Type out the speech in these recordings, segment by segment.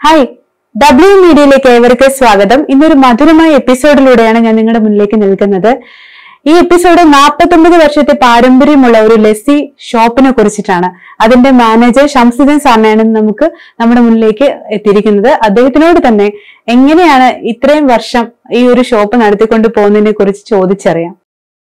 Hi W മീഡിയയിലേക്ക് ഏവർക്ക് സ്വാഗതം ഇന്നൊരു മധുരമായ എപ്പിസോഡിലൂടെയാണ് ഞാൻ നിങ്ങളുടെ മുന്നിലേക്ക് നിൽക്കുന്നത് ഈ എപ്പിസോഡ് 49 വർഷത്തെ പാരമ്പര്യമുള്ള ഒരു ലസ്സി ഷോപ്പിനെ കുറിച്ചിട്ടാണ് അതിന്റെ മാനേജർ ഷംസുദ്ദീൻ സാറിനെയാണ് നമുക്ക് നമ്മുടെ മുന്നിലേക്ക് എത്തിയിരിക്കുന്നത് അദ്ദേഹത്തിനോട് തന്നെ എങ്ങനെയാണ് ഇത്രയും വർഷം ഈ ഒരു ഷോപ്പ് നടത്തിക്കൊണ്ട് പോകുന്നതിനെ കുറിച്ച് ചോദിച്ചറിയാം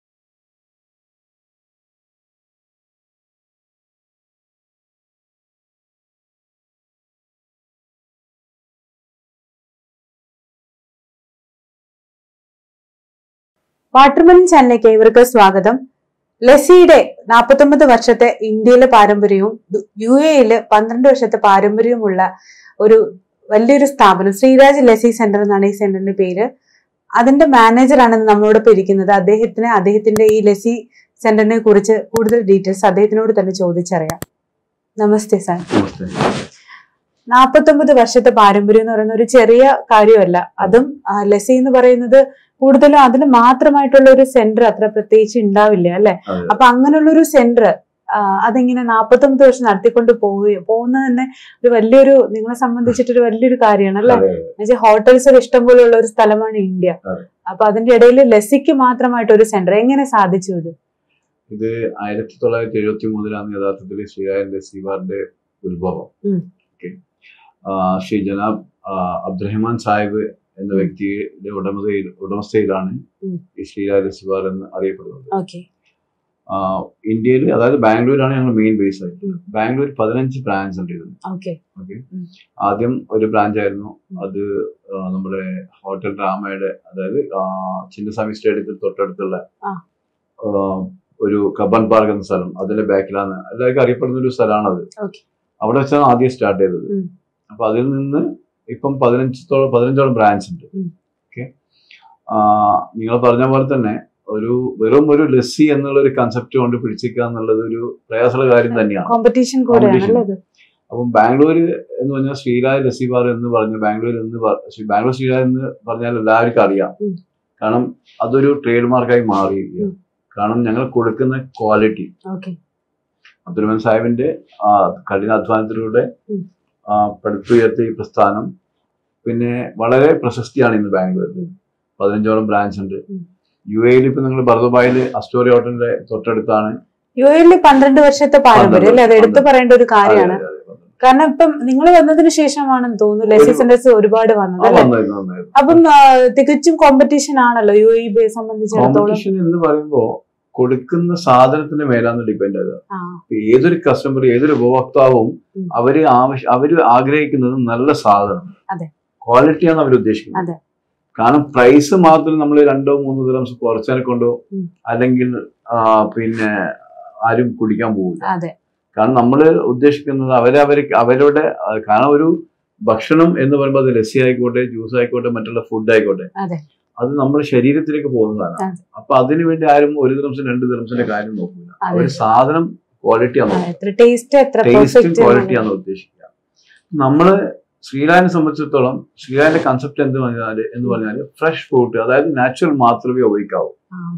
വാട്ടർമെലൻ ചാനലിലേക്ക് ഇവർക്ക് സ്വാഗതം ലസ്സിയുടെ 49 വർഷത്തെ ഇന്ത്യയിലെ പാരമ്പര്യവും ദു- യു എയില് പന്ത്രണ്ട് വർഷത്തെ പാരമ്പര്യവുമുള്ള ഒരു വലിയൊരു സ്ഥാപനം ശ്രീരാജ് ലസ്സി സെന്റർ എന്നാണ് ഈ സെന്ററിന്റെ പേര് അതിന്റെ മാനേജറാണ് നമ്മളോടൊപ്പം ഇരിക്കുന്നത് അദ്ദേഹത്തിന് അദ്ദേഹത്തിന്റെ ഈ ലസ്സി സെന്ററിനെ കുറിച്ച് കൂടുതൽ ഡീറ്റെയിൽസ് അദ്ദേഹത്തിനോട് തന്നെ ചോദിച്ചറിയാം നമസ്തേ സാർ നമസ്തേ നാപ്പത്തൊമ്പത് വർഷത്തെ പാരമ്പര്യം എന്ന് പറയുന്ന ഒരു ചെറിയ കാര്യമല്ല അതും ആ, ലസ്സി എന്ന് പറയുന്നത് കൂടുതലും അതിന് മാത്രമായിട്ടുള്ള ഒരു സെന്റർ അത്ര പ്രത്യേകിച്ച് ഉണ്ടാവില്ല അല്ലെ അതെ. അപ്പൊ അങ്ങനെയുള്ള ഒരു സെന്റർ അതിങ്ങനെ നാപ്പത്തൊമ്പത് വർഷം നടത്തിക്കൊണ്ട് പോവുകയും പോകുന്നത് തന്നെ ഒരു വലിയൊരു നിങ്ങളെ സംബന്ധിച്ചിട്ട് ഒരു വലിയൊരു കാര്യമാണ് അല്ലെ അതെ, എന്നുവെച്ചാൽ ഹോട്ടൽസ് ഇഷ്ടം പോലുള്ള ഒരു സ്ഥലമാണ് ഇന്ത്യ അതെ. അപ്പൊ അതിന്റെ ഇടയിൽ ലസ്സിക്ക് മാത്രമായിട്ട് ഒരു സെന്റർ എങ്ങനെ സാധിച്ചു ഇത് ഇത് ആയിരത്തി തൊള്ളായിരത്തി എഴുപത്തി മൂന്നിലാണ് യഥാർത്ഥത്തിൽ ശ്രീരായൻ ലസീബാറിന്റെ ഉത്ഭവം ഉം. ഓക്കെ ശ്രീ ജനാബ് ആ, അബ്ദുറഹ്മാൻ സാഹിബ് എന്ന വ്യക്തിയുടെ ഉടമതയിൽ ഉടമസ്ഥയിലാണ് ഉം. ഈ ശ്രീരായ ലസീബാർ എന്ന് അറിയപ്പെടുന്നത് ഓക്കെ ആ, ഇന്ത്യയിൽ അതായത് ബാംഗ്ലൂരാണ് ഞങ്ങൾ മെയിൻ ബേസ് ആയിട്ട് ഉം. ബാംഗ്ലൂർ പതിനഞ്ച് ബ്രാഞ്ച് ഉണ്ട് ഇതിന് ഓക്കെ ഓക്കെ ഉം. ആദ്യം ഒരു ബ്രാഞ്ച് ആയിരുന്നു ഉം. അത് ആ, നമ്മുടെ ഹോട്ടൽ ഡ്രാമയുടെ അതായത് ആ, ചിന്നസ്വാമി സ്റ്റേഡിയത്തിൽ തൊട്ടടുത്തുള്ള ആ. ആ, ഒരു കബൻ പാർക്ക് എന്ന സ്ഥലം അതിന്റെ ബാക്കിലാണ് എല്ലാവർക്കും അറിയപ്പെടുന്ന ഒരു സ്ഥലമാണ് അത് Okay. അവിടെ വെച്ചാണ് ആദ്യം സ്റ്റാർട്ട് ചെയ്തത് ഉം. അപ്പൊ അതിൽ നിന്ന് ഇപ്പം പതിനഞ്ചോളം പതിനഞ്ചോളം ബ്രാഞ്ച് ഉണ്ട് ഉം. ഓക്കെ നിങ്ങൾ പറഞ്ഞ പോലെ തന്നെ ഒരു വെറും ഒരു ലസ്സി എന്നുള്ള ഒരു കൺസെപ്റ്റ് കൊണ്ട് പിടിച്ചിരിക്കുക എന്നുള്ളത് ഒരു പ്രയാസമുള്ള കാര്യം തന്നെയാണ് കോമ്പറ്റീഷൻ കൂടെയാണ് Competition. അല്ലേ ഇത് അപ്പം ബാംഗ്ലൂർ എന്ന് പറഞ്ഞാൽ ശ്രീരായ ലസ്സിബാർ എന്ന് പറഞ്ഞ ബാംഗ്ലൂർ എന്ന് പ- ശ്രീ- ബാംഗ്ലൂർ ശ്രീരായ എന്ന് പറഞ്ഞാൽ എല്ലാവർക്കും അറിയാം ഉം. കാരണം അതൊരു ട്രേഡ് മാർക്കായി മാറിയിരിക്കുക ഉം. കാരണം ഞങ്ങൾ കൊടുക്കുന്ന ക്വാളിറ്റി ഓക്കെ അബ്ദുറഹ്മാൻ സാഹിബിന്റെ ആ, കഠിന അധ്വാനത്തിലൂടെ ഉം. ആ, പടുത്തുയർത്തിയ ഈ പ്രസ്ഥാനം പിന്നെ വളരെ പ്രശസ്തിയാണ് ഇന്ന് ബാംഗ്ലൂരിൽ ഉം. പതിനഞ്ചോളം ബ്രാഞ്ച് ഉണ്ട് ഉം. യു എയിൽ ഇപ്പൊ നിങ്ങൾ ബർദുബായിൽ അസ്റ്റോറി ഹോട്ടലിന്റെ തൊട്ടടുത്താണ് യു എയിൽ പന്ത്രണ്ട് വർഷത്തെ പാരമ്പര്യം അല്ലെ അത് എടുത്തു പന്ത്രണ്ട്. പറയേണ്ട ഒരു കാര്യമാണ് അതെ, അതെ, അതെ. കാരണം ഇപ്പം നിങ്ങൾ വന്നതിന് ശേഷമാണെന്ന് തോന്നുന്നു ലെസി ഒരു- സെന്റേഴ്സ് ഒരുപാട് വന്നത് ആ, അല്ലെ നന്നായിരുന്നു, നന്നായിരുന്നു. അപ്പം ആ, തികച്ചും കോമ്പറ്റീഷൻ ആണല്ലോ യു എ സംബന്ധിച്ചിടത്തോളം കോമ്പറ്റീഷൻ എന്ന് പറയുമ്പോ കൊടുക്കുന്ന സാധനത്തിന്റെ മേലാണ് ഡിപ്പെൻഡ് ആകുക ആ, ഇപ്പൊ ഏതൊരു കസ്റ്റമർ ഏതൊരു ഉപഭോക്താവും ഉം. അവര് ആവശ്യം അവര് ആഗ്രഹിക്കുന്നത് നല്ല സാധനം അതെ. ക്വാളിറ്റിയാണ് അവർ ഉദ്ദേശിക്കുന്നത് അതെ. കാരണം പ്രൈസ് മാത്രം നമ്മൾ രണ്ടോ മൂന്നോ ദിനംസ് കുറച്ചതിനെ കൊണ്ടോ ഉം. അല്ലെങ്കിൽ ആ, പിന്നെ ആരും കുടിക്കാൻ പോകില്ല അതെ കാരണം നമ്മൾ ഉദ്ദേശിക്കുന്നത് അവരെ അവർ അവരുടെ ആ, കാരണം ഒരു ഭക്ഷണം എന്ന് പറയുമ്പോൾ അത് ലസ്സി ആയിക്കോട്ടെ ജ്യൂസ് ആയിക്കോട്ടെ മറ്റുള്ള ഫുഡ് ആയിക്കോട്ടെ അതെ. അത് നമ്മുടെ ശരീരത്തിലേക്ക് പോകുന്നതാണ് അതെ. അപ്പൊ അതിനു വേണ്ടി ആരും ഒരു ദിവസം രണ്ട് ദിവസത്തിന്റെ കാര്യം നോക്കില്ല അതെ. അവർ സാധനം ക്വാളിറ്റിയാണ് ആ, എത്ര ടേസ്റ്റ് എത്ര ടേസ്റ്റും പെർഫെക്റ്റ് ക്വാളിറ്റിയാണ് ഉദ്ദേശിക്കുക നമ്മള് ശ്രീലാനെ സംബന്ധിച്ചിടത്തോളം ശ്രീലാന്റെ കൺസെപ്റ്റ് എന്ത് പറഞ്ഞാല് എന്ന് പറഞ്ഞാല് ഫ്രഷ് ഫ്രൂട്ട് അതായത് നാച്ചുറൽ മാത്രമേ ഉപയോഗിക്കാവൂ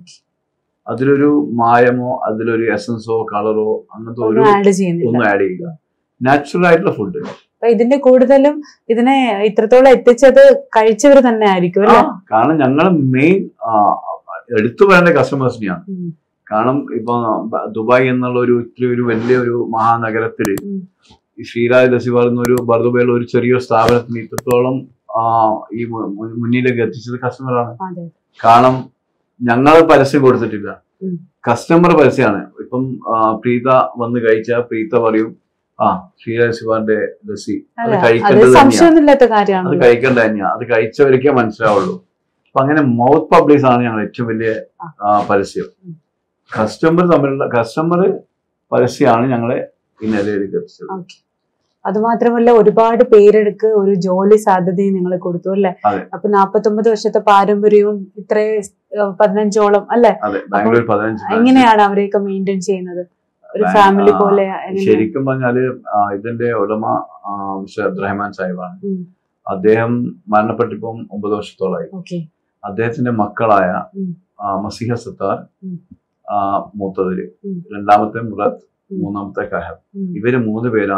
അതിലൊരു മായമോ അതിലൊരു എസൻസോ കളറോ അങ്ങനത്തെ ഒരു ഒന്നും ആഡ് ചെയ്യുന്നില്ല ഒന്നും ആഡ് ചെയ്യുക നാച്ചുറൽ ആയിട്ടുള്ള ഫുഡ് അപ്പൊ ഇതിന്റെ കൂടുതലും ഇതിനെ ഇത്രത്തോളം എത്തിച്ചത് കഴിച്ചവർ തന്നെ ആയിരിക്കും അല്ലെ കാരണം ഞങ്ങൾ മെയിൻ എടുത്തു പറയേണ്ട കസ്റ്റമേഴ്സിനെയാണ് ഉം. കാരണം ഇപ്പൊ ബ- ദുബായ് എന്നുള്ള ഒരു ഇത്തിരി ഒരു വലിയ ഒരു മഹാനഗരത്തില് ഉം. ഈ ശ്രീരാജ് ലസിബാർ എന്നൊരു ബർദുബയിലുള്ള ഒരു ചെറിയൊരു സ്ഥാപനത്തിന് ഇത്രത്തോളം ആ, ഈ മു- മു- മുന്നിലേക്ക് എത്തിച്ചത് കസ്റ്റമറാണ് അതെ കാരണം ഞങ്ങൾ പരസ്യം കൊടുത്തിട്ടില്ല ഉം. കസ്റ്റമർ പരസ്യമാണ് ഇപ്പം ആ, പ്രീത വന്ന് കഴിച്ച പ്രീത പറയും ആ ശ്രീരാജ് ശിവാന്റെ ലസ്സി അത് അതെ അത് കഴിക്കേണ്ടത് തന്നെയാണ് സംശയമൊന്നുമില്ലാത്ത അത് കാര്യമാണ് കഴിക്കേണ്ട തന്നെയാണ് അത് കഴിച്ചവർക്കേ മനസ്സിലാവുള്ളൂ അപ്പൊ അങ്ങനെ മൗത്ത് പബ്ലിസ് ആണ് ഞങ്ങൾ ഏറ്റവും വലിയ ആ, പരസ്യം ഉം. കസ്റ്റമർ തമ്മിലുള്ള കസ്റ്റമർ പരസ്യമാണ് ഞങ്ങളെ ഈ നിലയിലേക്ക് എത്തിച്ചത് ഓക്കെ അത് മാത്രമല്ല ഒരുപാട് പേരെടുക്ക് ഒരു ജോലി സാധ്യതയും നിങ്ങൾ കൊടുത്തു അല്ലെ അതെ. അപ്പൊ നാപ്പത്തൊമ്പത് വർഷത്തെ പാരമ്പര്യവും ഇത്രേ ഏഹ്, പതിനഞ്ചോളം അല്ലെ അതെ ബാംഗ്ലൂർ പതിനഞ്ച് branch. എങ്ങനെയാണ് അവരെയൊക്കെ മെയിൻറ്റെയിൻ ചെയ്യുന്നത് ഒരു ബാ- ഫാമിലി ആ, പോലെ എങ്ങനെ? ശരിക്കും പറഞ്ഞാല് ആ, ഇതിന്റെ ഉടമ ആ, മിസ്റ്റർ അബ്ദുറഹ്മാൻ സാഹിബാണ് ഉം. അദ്ദേഹം മരണപ്പെട്ടിപ്പം ഒമ്പത് വർഷത്തോളായി ഓക്കെ അദ്ദേഹത്തിന്റെ മക്കളായ ഉം. ആ, മസിഹ സത്താർ ഉം. ആ, മൂത്തതില് ഉം. രണ്ടാമത്തെ മുറത്ത് ഉം. മൂന്നാമത്തെ കഹർ ഉം. ഇവര് മൂന്ന് പേരാണ്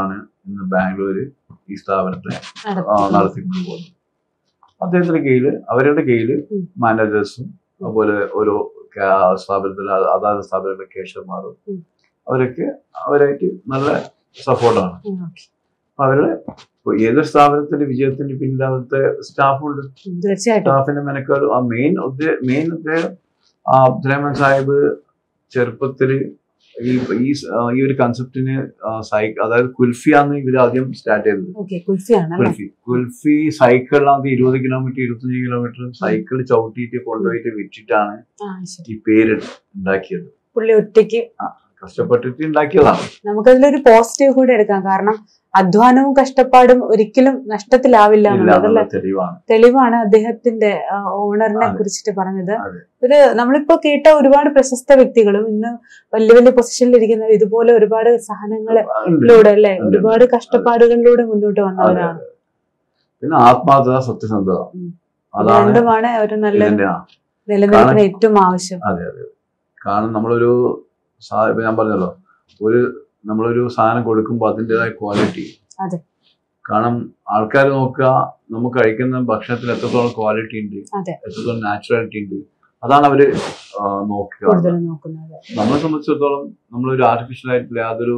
ഇന്ന് ബാംഗ്ലൂര് ഈ സ്ഥാപനത്തെ ആ, നടത്തി. നടത്തിക്കൊണ്ട് പോകുന്നു അദ്ദേഹത്തിന്റെ കീഴിൽ അവരുടെ കീഴിൽ ഉം. മാനേജേഴ്സും അതുപോലെ ഓരോ കാ- സ്ഥാപനത്തിലെ അതാത് സ്ഥാപനത്തിലെ കേഷന്മാരും ഉം. അവരൊക്കെ അവരായിട്ട് നല്ല സപ്പോർട്ടാണ് ഉം, okay. അപ്പൊ അവരുടെ ഇപ്പൊ ഏതൊരു സ്ഥാപനത്തിന്റെ വിജയത്തിന്റെ പിന്നിൽ അവിടുത്തെ സ്റ്റാഫുണ്ട് ഉം, തീർച്ചയായിട്ടും സ്റ്റാഫിന്റെ മെനക്കേട് ആ മെയിൻ മെയിൻ ഉദ്ദേശം ആ അബ്ദുറഹ്മാൻ സാഹിബ് ചെറുപ്പത്തില് ഈ ഈ സ- ആ, ഈ ഒരു കൺസെപ്റ്റിന് സൈക്ക് അതായത് കുൽഫിയാന്ന് ഇവർ ആദ്യം സ്റ്റാർട്ട് ചെയ്തത് ഓക്കെ കുൽഫിയാണ് അല്ലേ കുൽഫി കുൽഫി സൈക്കിളിനകത്ത് ഇരുപത് കിലോമീറ്റർ ഇരുപത്തഞ്ച് കിലോമീറ്റർ സൈക്കിൾ ചവിട്ടിയിട്ട് കൊണ്ടുപോയിട്ട് വിറ്റിട്ടാണ് ആ ശരി ഈ പേര് ഉണ്ടാക്കിയത് പുള്ളി ഒറ്റയ്ക്ക് കഷ്ടപ്പെട്ടിട്ട് ഉണ്ടാക്കിയതാണ് നമുക്കതിലൊരു പോസിറ്റീവ് കൂടി എടുക്കാം കാരണം അധ്വാനവും കഷ്ടപ്പാടും ഒരിക്കലും നഷ്ടത്തിലാവില്ല ഇല്ല എന്നുള്ളത് അല്ലേ എന്നുള്ള തെളിവാണ് തെളിവാണ് അദ്ദേഹത്തിന്റെ ഓണറിനെ അതെ. കുറിച്ചിട്ട് പറഞ്ഞത് അതെ. ഒരു നമ്മളിപ്പോ കേട്ട ഒരുപാട് പ്രശസ്ത വ്യക്തികളും ഇന്ന് വലിയ വലിയ പൊസിഷനിൽ ഇരിക്കുന്ന ഇതുപോലെ ഒരുപാട് സഹനങ്ങളിലൂടെ ഉണ്ട്. അല്ലെ ഉണ്ട്. ഒരുപാട് കഷ്ടപ്പാടുകളിലൂടെ മുന്നോട്ട് അതെ, വന്നവരാണ് അതെ. പിന്നെ ആത്മാർത്ഥത സത്യസന്ധത ഉം. അതാണ് രണ്ടുമാണ് ഒരു നല്ല ഇതിന്റെ ആ നിലനിൽപ്പിന് ഏറ്റവും ആവശ്യം അതെ അതെ കാരണം നമ്മളൊരു സാ- ഇപ്പൊ ഞാൻ പറഞ്ഞല്ലോ ഒരു നമ്മളൊരു സാധനം കൊടുക്കുമ്പോൾ അതിൻ്റെതായ ക്വാളിറ്റി അതെ. കാരണം ആൾക്കാർ നോക്കുക നമുക്ക് കഴിക്കുന്ന ഭക്ഷണത്തിൽ എത്രത്തോളം ക്വാളിറ്റി ഉണ്ട് അതെ. എത്രത്തോളം നാച്ചുറാലിറ്റി ഉണ്ട് അതാണ് അവര് ആ, നോക്കുക കൂടുതലും നോക്കുന്നത് നമ്മളെ സംബന്ധിച്ചിടത്തോളം നമ്മളൊരു ആർട്ടിഫിഷ്യൽ ആയിട്ടുള്ള യാതൊരു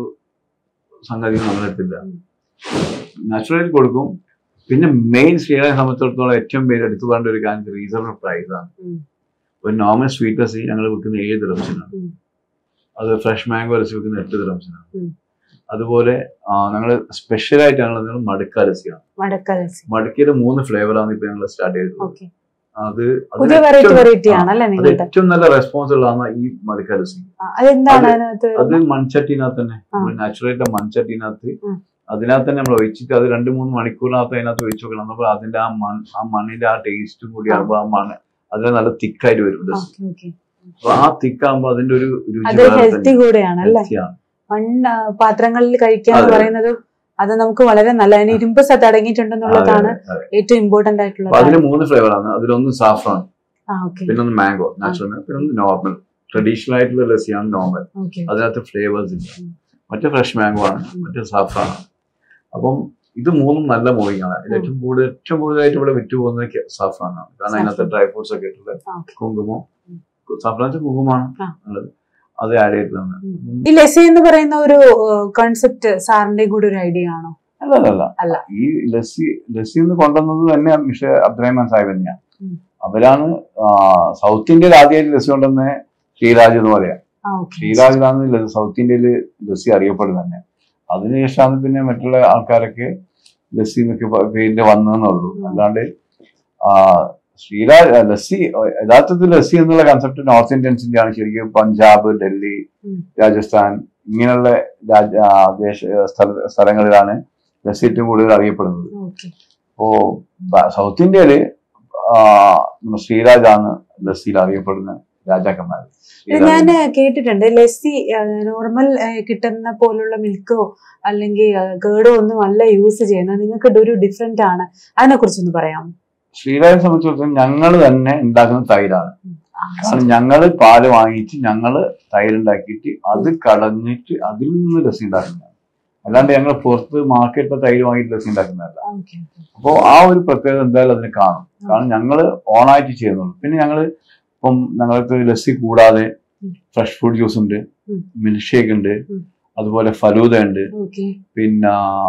സംഗതിയും നമ്മളെത്തില്ല ഉം. നാച്ചുറാലിറ്റി കൊടുക്കും പിന്നെ മെയിൻ ശ്രീലങ്കയെ സംബന്ധിച്ചിടത്തോളം ഏറ്റവും പേര് എടുത്തു പറയേണ്ട ഒരു കാര്യം റീസണബിൾ പ്രൈസ് ആണ് ഉം. ഒരു നോർമൽ സ്വീറ്റ് ലസ്സി ഞങ്ങൾ വിൽക്കുന്ന ഏഴ് ദിറംസിനാണ് ഉം. അത് ഫ്രഷ് മാംഗോ ലസ്സി വിൽക്കുന്ന എട്ട് ദിറംസിനാണ് ഉം. അതുപോലെ ഞങ്ങൾ സ്പെഷ്യൽ ആയിട്ട് ഞങ്ങൾ മടുക്ക ലസ്സിയാണ് മടക്കരസി മടുക്കയിൽ മൂന്ന് ഫ്ലേവറാണ് ഇപ്പൊ ഞങ്ങൾ സ്റ്റാർട്ട് ചെയ്തിട്ടുള്ളത് ഓക്കെ അത് പുതിയ അതിന് വെറൈറ്റി ഏറ്റവും- വെറൈറ്റി ആ, ആണല്ലേ അത് നിങ്ങളുടെ ഏറ്റവും നല്ല റെസ്പോൺസ് ഉള്ളതാണ് ഈ മടുക്ക ലസ്സി ആ, അതെന്താണ് അത് അതിനകത്ത് അത് മൺചട്ടിനകത്ത് തന്നെ ആ. നാച്ചുറലായിട്ട് മൺചട്ടിനകത്ത് ഉം. അതിനകത്ത് തന്നെ നമ്മൾ ഒഴിച്ചിട്ട് അത് രണ്ട് മൂന്ന് മണിക്കൂറിനകത്ത് അതിനകത്ത് ഒഴിച്ചു വെക്കണം അപ്പോൾ അതിന്റെ ആ മൺ ആ മണ്ണിന്റെ ആ ടേസ്റ്റും കൂടി ആ. ആകുമ്പോൾ ആ മണ്ണ് അതിന് നല്ല തിക്കായിട്ട് വരും ലസ്സി. ഓക്കെ ഓക്കെ അപ്പൊ ആ തിക്കാകുമ്പോൾ അതിന്റെ ഒരു രുചി അത് വേറെ ഹെൽത്തി തന്നെ. കൂടെയാണ് അല്ലേ Healthy ആണ്. മണ്ണ് പാത്രങ്ങളിൽ കഴിക്കുക എന്ന് അതെ. പറയുന്നത് അത് നമുക്ക് വളരെ നല്ല അതിന് ഇരുമ്പ് സത്ത് അടങ്ങിയിട്ടുണ്ടെന്നുള്ളതാണ് അതെ, അതെ. ഏറ്റവും ഇമ്പോർട്ടന്റ് അപ്പൊ ആയിട്ടുള്ളത് അതിന് മൂന്ന് ഫ്ലേവർ ആണ് അതിലൊന്ന് സാഫ്രോൺ ആ ഓക്കെ പിന്നെ ഒന്ന് മാംഗോ നാച്ചുറൽ മാംഗോ പിന്നെ ഒന്ന് നോർമൽ ട്രഡീഷണൽ ആയിട്ടുള്ള ലസ്സിയാണ് നോർമൽ ഓക്കെ അതിനകത്ത് ഫ്ലേവേഴ്സ് ഇല്ല ഉം. മറ്റേ ഫ്രഷ് മാംഗോ ആണ് ഉം. മറ്റേ സാഫ്രോൺ ആണ് അപ്പം ഇത് മൂന്നും നല്ല മൂവിങ് ആണ് ഇതിൽ ഏറ്റവും കൂടുതൽ ഏറ്റവും കൂടുതലായിട്ട് ഇവിടെ വിറ്റ് പോകുന്നത് സാഫ്രോൺ ആണ് കാരണം അതിനകത്ത് Saffron. ഡ്രൈ ഫ്രൂട്ട്സ് ഒക്കെ ഇട്ടുള്ള ആ, okay. കുങ്കുമം ഉം. സാഫ്രോൺ വെച്ചാൽ കുങ്കുമമാണ് ആ. ഉള്ളത് അത് ആഡ് ചെയ്തിട്ടാണ് ഉം. ഈ ലെസി എന്ന് പറയുന്ന ഒരു കോൺസെപ്റ്റ് സാറിന്റെ കൂടെ ഒരു ഐഡിയ ആണോ അല്ല അല്ല അല്ല. അല്ല ഈ ലസ്സി ലസ്സി എന്ന് കൊണ്ടുവന്നത് തന്നെ മിസ്റ്റർ അബ്ദുറഹ്മാൻ സാഹിബ് തന്നെയാണ് ഉം. അവരാണ് ആ, സൗത്ത് ഇന്ത്യയിൽ ആദ്യമായിട്ട് ലസ്സി കൊണ്ടുവന്ന ശ്രീരാജ് എന്ന് പറയാം ആ ഓക്കെ ശ്രീരാജിലാണ് ല- സൗത്ത് ഇന്ത്യയിൽ ലസ്സി അറിയപ്പെടുന്നത് തന്നെ അതിനുശേഷമാണ് പിന്നെ മറ്റുള്ള ആൾക്കാരൊക്കെ ലസ്സി എന്നൊക്കെ പ- പേരിൽ വന്നതെന്നുള്ളൂ ഉം. അല്ലാണ്ട് ആ, ശ്രീരാജ് ആ, ലസ്സി യഥാർത്ഥത്തിൽ ലസ്സി എന്നുള്ള കൺസെപ്റ്റ് നോർത്ത് ഇന്ത്യൻസിന്റെ ആണ് ശരിക്കും പഞ്ചാബ് ഡൽഹി ഉം. രാജസ്ഥാൻ ഇങ്ങനെയുള്ള രാജ ആ, ദേശ സ്ഥല- സ്ഥലങ്ങളിലാണ് ലസ്സി ഏറ്റവും കൂടുതൽ അറിയപ്പെടുന്നത് ഓക്കെ അപ്പോ ബ- സൗത്ത് ഇന്ത്യയില് ആ, നമ്മുടെ ശ്രീരാജാണ് ലസ്സിയിൽ അറിയപ്പെടുന്ന രാജാക്കന്മാർ ഞാൻ കേട്ടിട്ടുണ്ട് ലസ്സി നോർമൽ കിട്ടുന്ന പോലുള്ള മിൽക്കോ അല്ലെങ്കിൽ കേടോ ഒന്നും അല്ല യൂസ് ചെയ്യുന്നത് നിങ്ങൾക്ക് ഒരു ഡിഫറെന്റ് ആണ് അതിനെ കുറിച്ചൊന്ന് പറയാം ശ്രീരാജനെ സംബന്ധിച്ചിടത്തോളം ഞങ്ങൾ തന്നെ ഉണ്ടാക്കുന്ന തൈരാണ് കാരണം ഞങ്ങള് പാല് വാങ്ങിച്ച് ഞങ്ങള് തൈരുണ്ടാക്കിയിട്ട് അത് കളഞ്ഞിട്ട് അതിൽ നിന്ന് ലസ്സി ഉണ്ടാക്കുന്നതാണ് അല്ലാണ്ട് ഞങ്ങൾ പുറത്ത് മാർക്കറ്റിലെ തൈര് വാങ്ങിയിട്ട് ലസ്സി ഉണ്ടാക്കുന്നതല്ല ഓക്കെ അപ്പോൾ ആ ഒരു പ്രത്യേകത എന്തായാലും അതിന് കാണും കാരണം ഞങ്ങൾ ഓണായിട്ട് ചെയ്യുന്നുള്ളൂ പിന്നെ ഞങ്ങൾ ഇപ്പം ഞങ്ങൾക്ക് ലസ്സി കൂടാതെ ഉം. ഫ്രഷ് ഫ്രൂട്ട് ജ്യൂസ് ഉണ്ട് ഉം. മിൽക്ക് ഷേക്ക് ഉണ്ട് ഉം. അതുപോലെ ഫലൂദ ഉണ്ട് ഓക്കെ പിന്നെ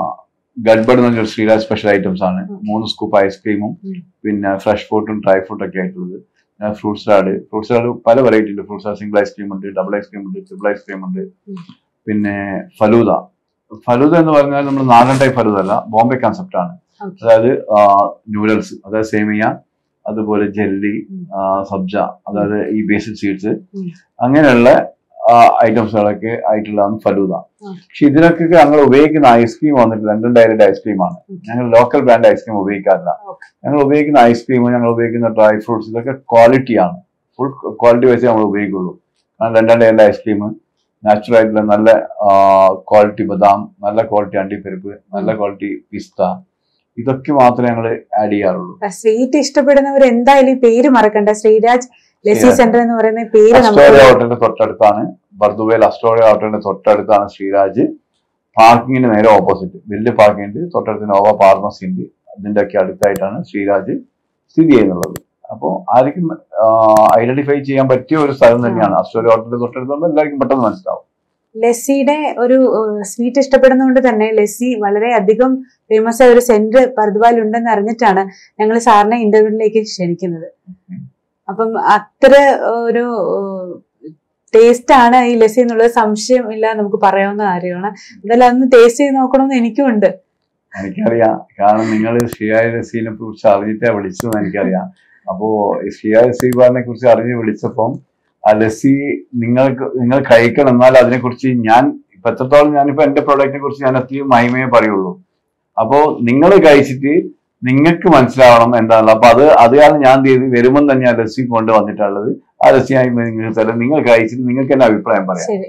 ഗഡ്ബഡ് എന്ന് പറഞ്ഞൊരു ശ്രീരാജ് സ്പെഷ്യൽ ഐറ്റംസ് ആണ് ഉം. മൂന്ന് സ്കൂപ്പ് ഐസ്ക്രീമും ഉം. പിന്നെ ഫ്രഷ് ഫ്രൂട്ടും ഡ്രൈ ഫ്രൂട്ടും ഒക്കെ ആയിട്ടുള്ളത് പിന്നെ ഫ്രൂട്ട് സാലഡ് ഫ്രൂട്ട് സാലഡ് പല വെറൈറ്റി ഉണ്ട് ഫ്രൂട്ട് സാലഡ് സിംഗിൾ ഐസ്ക്രീം ഉണ്ട് ഡബിൾ ഐസ്ക്രീം ഉണ്ട് ട്രിപ്പിൾ ഐസ്ക്രീം ഉണ്ട് ഉം. പിന്നെ ഫലൂദ ഫലൂദ എന്ന് പറഞ്ഞാൽ നമ്മൾ നാടൻ ടൈപ്പ് ഫലൂദ അല്ല ബോംബെ കൺസെപ്റ്റ് ആണ് ഓക്കെ അതായത് നൂഡിൽസ് അതായത് സേമിയ അതുപോലെ ജെല്ലി ഉം. സബ്ജ അതായത് ഈ ബേസിക് സ്വീറ്റ്സ് ഉം. അങ്ങനെയുള്ള ഐറ്റംസുകളൊക്കെ ആയിട്ടുള്ളതാണ് ഫലൂദ ഉം. പക്ഷെ ഇതിനൊക്കെ ഞങ്ങൾ ഉപയോഗിക്കുന്ന ഐസ്ക്രീം വന്നിട്ട് ലണ്ടൻ ഡയറക്റ്റ് ഐസ്ക്രീമാണ് ഞങ്ങൾ ലോക്കൽ ബ്രാൻഡ് ഐസ്ക്രീം ഉപയോഗിക്കാറില്ല Okay. ഞങ്ങൾ ഉപയോഗിക്കുന്ന ഐസ്ക്രീം ഞങ്ങൾ ഉപയോഗിക്കുന്ന ഡ്രൈ ഫ്രൂട്ട്സ് ഇതൊക്കെ ക്വാളിറ്റിയാണ് ഫുൾ ക്വാളിറ്റി വൈസ് നമ്മൾ ഉപയോഗിക്കുള്ളൂ കാരണം ലണ്ടൻ ഡയറിന്റെ ഐസ്ക്രീം നാച്ചുറൽ ആയിട്ടുള്ള നല്ല ക്വാളിറ്റി ബദാം നല്ല ക്വാളിറ്റി അണ്ടിപ്പരിപ്പ് നല്ല ക്വാളിറ്റി പിസ്ത ഇതൊക്കെ മാത്രമേ ഞങ്ങൾ ആഡ് ചെയ്യാറുള്ളൂ സ്വീറ്റ് ഇഷ്ടപ്പെടുന്നവർ എന്തായാലും ഈ പേര് മറക്കണ്ട ശ്രീരാജ് ലസ്സി ശ്രീരാജ്. സെന്റർ എന്ന് പറയുന്ന പേര് അസ്റ്റോറിയ നമുക്ക് ഹോട്ടലിന്റെ തൊട്ടടുത്താണ് ബർദുവേൽ അസ്റ്റോറിയ ഹോട്ടലിന്റെ തൊട്ടടുത്താണ് ശ്രീരാജ് പാർക്കിങ്ങിന് നേരെ ഓപ്പോസിറ്റ് വലിയ പാർക്കിംഗ് ഉണ്ട് തൊട്ടടുത്ത് നോവ ഫാർമസി ഉണ്ട് അതിന്റെ ഒക്കെ അടുത്തായിട്ടാണ് ശ്രീരാജ് സ്ഥിതി ചെയ്യുന്നുള്ളത് അപ്പോൾ ആർക്കും ഐഡന്റിഫൈ ചെയ്യാൻ പറ്റിയ ഒരു സ്ഥലം തന്നെയാണ് അസ്റ്റോരി ഹോട്ടലിൽ തൊട്ടടുത്തുമ്പോൾ എല്ലാവർക്കും പെട്ടെന്ന് മനസ്സിലാവും ലെസ്സിയുടെ ഒരു സ്വീറ്റ് ഇഷ്ടപ്പെടുന്നതുകൊണ്ട് തന്നെ ലെസ്സി വളരെ അധികം ഫേമസ് ആയ ഒരു സെന്റർ പർദ്വാൽ ഉണ്ടെന്ന് അറിഞ്ഞിട്ടാണ് ഞങ്ങൾ സാറിനെ ഇന്റർവ്യൂവിലേക്ക് ക്ഷണിക്കുന്നത് അപ്പം അത്ര ഒരു ടേസ്റ്റ് ആണ് ഈ ലസ്സി എന്നുള്ളത് സംശയം ഇല്ല നമുക്ക് പറയാവുന്ന കാര്യമാണ് എന്തായാലും അതൊന്ന് ടേസ്റ്റ് ചെയ്ത് നോക്കണമെന്ന് എനിക്കും ഉണ്ട് എനിക്കറിയാം കാരണം നിങ്ങൾ ഷിയായ റസീനെ കുറിച്ച് അറിഞ്ഞിട്ടാ വിളിച്ചതെന്ന് എനിക്കറിയാം അപ്പോ ഈ ഷിയായ റസീബാറിനെ കുറിച്ച് അറിഞ്ഞ് വിളിച്ചപ്പം ആ ലസ്സി നിങ്ങൾക്ക് നിങ്ങൾ കഴിക്കണം എന്നാൽ അതിനെക്കുറിച്ച് ഞാൻ ഇപ്പൊ എത്രത്തോളം ഞാനിപ്പോ എന്റെ പ്രോഡക്റ്റിനെ കുറിച്ച് ഞാൻ അത്രയും മഹിമയെ പറയുള്ളൂ അപ്പോ നിങ്ങൾ കഴിച്ചിട്ട് നിങ്ങൾക്ക് മനസ്സിലാവണം എന്താണല്ലോ അപ്പൊ അത് അത് കാരണം ഞാൻ എന്ത് ചെയ്ത് വരുമ്പം തന്നെ ആ ലസ്സി കൊണ്ട് വന്നിട്ടുള്ളത് ആ ലസ്സിയായി നിങ്ങൾക്ക് തരാം നിങ്ങൾ കഴിച്ചിട്ട് നിങ്ങൾക്ക് തന്നെ അഭിപ്രായം പറയാം ശരി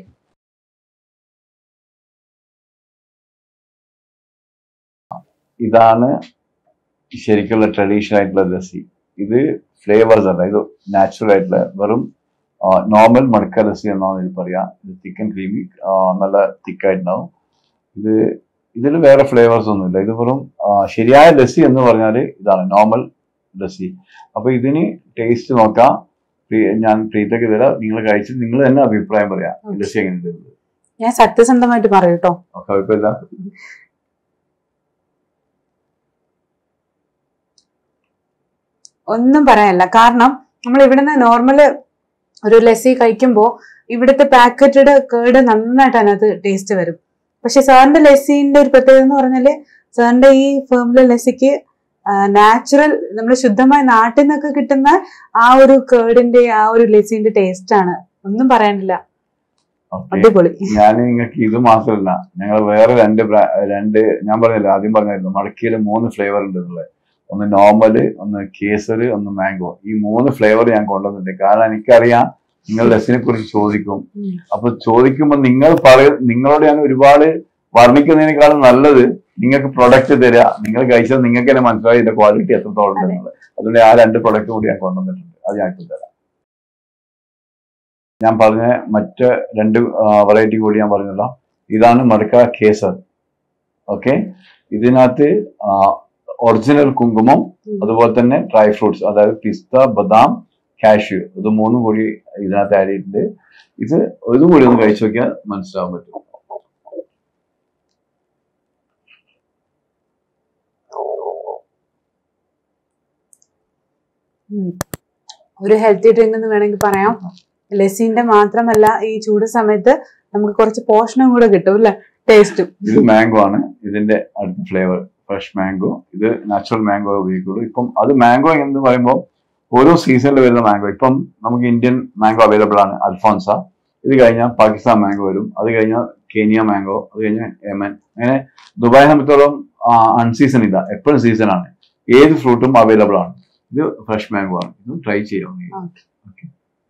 ഇതാണ് ശരിക്കുള്ള ട്രഡീഷണൽ ആയിട്ടുള്ള ലസ്സി ഇത് ഫ്ലേവേഴ്സ് അല്ല ഇത് നാച്ചുറൽ ആയിട്ടുള്ള വെറും നോർമൽ മടുക്ക ലസ്സി എന്നാണ് ഇത് പറയാ ഇത് തിക്കൻ ക്രീമി നല്ല തിക്കായിട്ടുണ്ടാവും ഇത് ഇതിൽ വേറെ ഫ്ലേവേഴ്സ് ഒന്നുമില്ല ഇത് വെറും ആ, ശരിയായ ലസ്സി എന്ന് പറഞ്ഞാൽ ഇതാണ് നോർമൽ ലസ്സി അപ്പൊ ഇതിന് ടേസ്റ്റ് നോക്കാം പ്രീ- ഞാൻ പ്രീതയ്ക്ക് തരാം നിങ്ങൾ കഴിച്ചിട്ട് നിങ്ങൾ തന്നെ അഭിപ്രായം പറയാം ഈ ലസ്സി എങ്ങനെയുണ്ട് ഞാൻ സത്യസന്ധമായിട്ട് പറയൂ കേട്ടോ കുഴപ്പമില്ല ഒന്നും പറയാനില്ല കാരണം നമ്മൾ ഇവിടുന്ന് നോർമൽ ഒരു ലസ്സി കഴിക്കുമ്പോൾ ഇവിടുത്തെ പാക്കറ്റഡ് കേട് നന്നായിട്ട് അതിനകത്ത് ടേസ്റ്റ് വരും പക്ഷെ സാറിന്റെ ലസ്സിന്റെ ഒരു പ്രത്യേകത എന്ന് പറഞ്ഞാല് സാറിന്റെ ഈ ഫേമിലെ ലസ്സിക്ക് നാച്ചുറൽ നമ്മൾ ശുദ്ധമായ നാട്ടിൽ നിന്നൊക്കെ കിട്ടുന്ന ആ ഒരു കേടിന്റെ ആ ഒരു ലസ്സിന്റെ ടേസ്റ്റ് ആണ് ഒന്നും പറയാനില്ല ഓക്കെ അടിപൊളി ഞാൻ നിങ്ങൾക്ക് ഇത് മാത്രമല്ല ഞങ്ങൾ വേറെ രണ്ട് ബ്രാ- രണ്ട് ഞാൻ പറഞ്ഞില്ല ആദ്യം പറഞ്ഞായിരുന്നു മടക്കിയിൽ മൂന്ന് ഫ്ലേവർ ഉണ്ട് എന്നുള്ളത് ഒന്ന് നോർമല് ഒന്ന് കേസര് ഒന്ന് മാംഗോ ഈ മൂന്ന് ഫ്ലേവർ ഞാൻ കൊണ്ടുവന്നിട്ടുണ്ട് കാരണം എനിക്കറിയാം നിങ്ങൾ ലെസ്സിനെ കുറിച്ച് ചോദിക്കും ഉം. അപ്പൊ ചോദിക്കുമ്പോൾ നിങ്ങൾ പറയ നിങ്ങളോട് ഞാൻ ഒരുപാട് വർണ്ണിക്കുന്നതിനേക്കാളും നല്ലത് നിങ്ങൾക്ക് പ്രൊഡക്റ്റ് തരിക നിങ്ങൾ കഴിച്ചാൽ നിങ്ങൾക്ക് തന്നെ മനസ്സിലായി ഇതിന്റെ ക്വാളിറ്റി എത്രത്തോളം ഉണ്ടെന്നുള്ളത് അതുകൊണ്ട് ആ രണ്ട് പ്രൊഡക്റ്റ് കൂടി ഞാൻ കൊണ്ടുവന്നിട്ടുണ്ട് അത് ഞാൻ ഇപ്പം തരാം ഞാൻ പറഞ്ഞ മറ്റ് രണ്ട് വെറൈറ്റി കൂടി ഞാൻ പറഞ്ഞല്ലോ ഇതാണ് മടുക്ക കേസർ ഓക്കെ ഇതിനകത്ത് ഒറിജിനൽ കുങ്കുമം ഉം. അതുപോലെ തന്നെ ഡ്രൈ ഫ്രൂട്ട്സ് അതായത് പിസ്ത ബദാം കാഷ്യൂ ഇത് മൂന്നും കൂടി ഇതിനകത്ത് ആഡ് ചെയ്തിട്ടുണ്ട് ഇത് ഇതും കൂടി ഒന്ന് കഴിച്ചു നോക്കിയാൽ മനസ്സിലാവാൻ പറ്റും ഉം. ഒരു ഹെൽത്തി ഡ്രിങ്ക് എന്ന് വേണമെങ്കിൽ പറയാം ലസ്സിന്റെ മാത്രമല്ല ഈ ചൂട് സമയത്ത് നമുക്ക് കുറച്ച് പോഷണം കൂടെ കിട്ടും അല്ലെ ടേസ്റ്റും ഇത് മാംഗോ ആണ് ഇതിന്റെ അടുത്ത ഫ്ലേവർ ഫ്രഷ് മാംഗോ ഇത് നാച്ചുറൽ മാംഗോ ഉപയോഗിക്കുള്ളൂ ഇപ്പം അത് മാംഗോ എന്ന് പറയുമ്പോൾ ഓരോ സീസണിൽ വരുന്ന മാംഗോ ഇപ്പം നമുക്ക് ഇന്ത്യൻ മാംഗോ അവൈലബിൾ ആണ് അൽഫോൺസ ഇത് കഴിഞ്ഞാൽ പാകിസ്ഥാൻ മാംഗോ വരും അത് കഴിഞ്ഞാൽ കെനിയ മാംഗോ അത് കഴിഞ്ഞാൽ യമൻ അങ്ങനെ ദുബായ് സംബന്ധിച്ചോളം അൺസീസൺ ഇല്ല എപ്പോഴും സീസൺ ആണ് ഏത് ഫ്രൂട്ടും അവൈലബിൾ ആണ് ഇത് ഫ്രഷ് മാംഗോ ആണ് ഇത് ട്രൈ ചെയ്യാം Okay.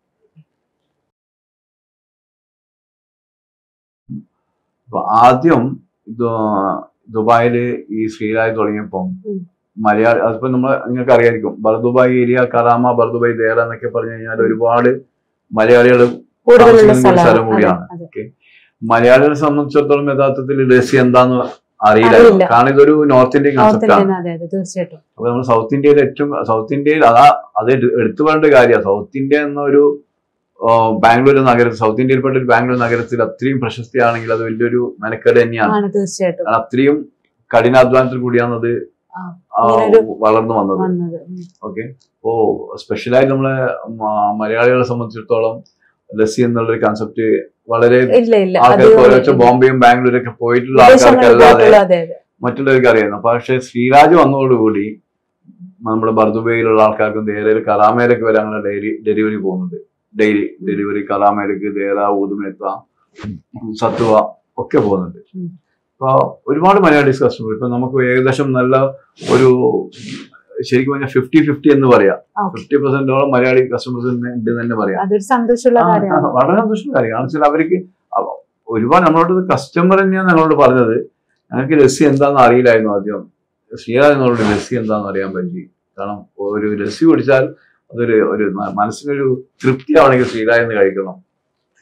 അപ്പൊ ആദ്യം ഇത് ദുബായില് ഈ ശ്രീരാജ് തുടങ്ങിയപ്പം ഉം. മലയാളി അതിപ്പോ നമ്മൾ നിങ്ങൾക്ക് അറിയായിരിക്കും Bur Dubai area Karama Bur Dubai Deira എന്നൊക്കെ പറഞ്ഞു കഴിഞ്ഞാൽ ഒരുപാട് മലയാളികൾ കൂടുതലുള്ള താമസിക്കുന്ന ഒരു സ്ഥലം സ്ഥലം കൂടിയാണ്. അതെ, അതെ. മലയാളികളെ സംബന്ധിച്ചിടത്തോളം യഥാർത്ഥത്തിൽ ലസ്സി എന്താന്ന് അറിയില്ല അറിയില്ല. കാരണം ഇതൊരു നോർത്ത് ഇന്ത്യൻ നോർത്ത് കൺസെപ്റ്റ് ആണ് ഇന്ത്യൻ അതെ അതെ തീർച്ചയായിട്ടും അപ്പൊ നമ്മൾ സൗത്ത് ഇന്ത്യയിൽ ഏറ്റവും സൗത്ത് ഇന്ത്യയിൽ അതാ അത് എടു- എടുത്തു പറയേണ്ട കാര്യമാണ് സൗത്ത് ഇന്ത്യ എന്നൊരു ആ, ബാംഗ്ലൂർ നഗരത്തിൽ സൗത്ത് ഇന്ത്യയിൽപ്പെട്ട ഒരു ബാംഗ്ലൂർ നഗരത്തിൽ അത്രയും പ്രശസ്തിയാണെങ്കിൽ അത് വലിയൊരു മെനക്കേട് തന്നെയാണ് ആണ് തീർച്ചയായിട്ടും കാരണം അത്രയും കഠിനാധ്വാനത്തിൽ കൂടിയാണ് അത് ആ, ആ, ഇങ്ങനൊരു വളർന്നു വന്നത് വന്നത് ഉം. ഓക്കെ അപ്പോ സ്പെഷ്യലായി നമ്മളെ മ- മലയാളികളെ സംബന്ധിച്ചിടത്തോളം ലസ്സി എന്നുള്ളൊരു കൺസെപ്റ്റ് വളരെ ഇല്ല ഇല്ല ആൾക്കാർക്ക് ഓരോ അധികം ബോംബെയും ബാംഗ്ലൂരൊക്കെ പോയിട്ടുള്ള ആൾക്കാർക്ക് വിദേശങ്ങളിൽ അല്ലാതെ പോയിട്ടുള്ള അതെ അതെ മറ്റുള്ളവർക്ക് അറിയായിരുന്നു പക്ഷെ ശ്രീരാജ് വന്നതോടുകൂടി നമ്മുടെ ബർദുബയിലുള്ള ആൾക്കാർക്കും ദേരയിൽ കറാമയിലൊക്കെ വരെ അങ്ങനെ ഡെയിലി ഡെലിവറി പോകുന്നുണ്ട് ഡെയിലി ഡെലിവറി കറാമയിലേക്ക് ദേര ഊതുമേത്ത സത്വ ഒക്കെ പോകുന്നുണ്ട് ഉം. അപ്പൊ ഒരുപാട് മലയാളീസ് കസ്റ്റമർ ഇപ്പൊ നമുക്ക് ഏകദേശം നല്ല ഒരു ശരിക്കും പറഞ്ഞാൽ ഫിഫ്റ്റി ഫിഫ്റ്റി എന്ന് പറയാം ആ. ഫിഫ്റ്റി പെർസെന്റോളം മലയാളി കസ്റ്റമേഴ്സ് ഉണ്ട് എന്ന് തന്നെ പറയാം അതൊരു സന്തോഷമുള്ള ആ, കാര്യമാണ് ആ, വളരെ സന്തോഷമുള്ള കാര്യമാണ് കാരണം വെച്ചാൽ അവർക്ക് അവ- ഒരുപാട് നമ്മളോട് കസ്റ്റമർ തന്നെയാണ് ഞങ്ങളോട് പറഞ്ഞത് ഞങ്ങൾക്ക് ലസ്സി എന്താണെന്ന് അറിയില്ലായിരുന്നു ആദ്യം ശ്രീരാജ് എന്നോട് ലസ്സി എന്താണെന്ന് അറിയാൻ പറ്റി കാരണം ഒരു ലസ്സി കുടിച്ചാൽ അതൊരു ഒരു മ- മനസ്സിനൊരു തൃപ്തിയാവണമെങ്കിൽ ശ്രീരാജ് എന്ന് കഴിക്കണം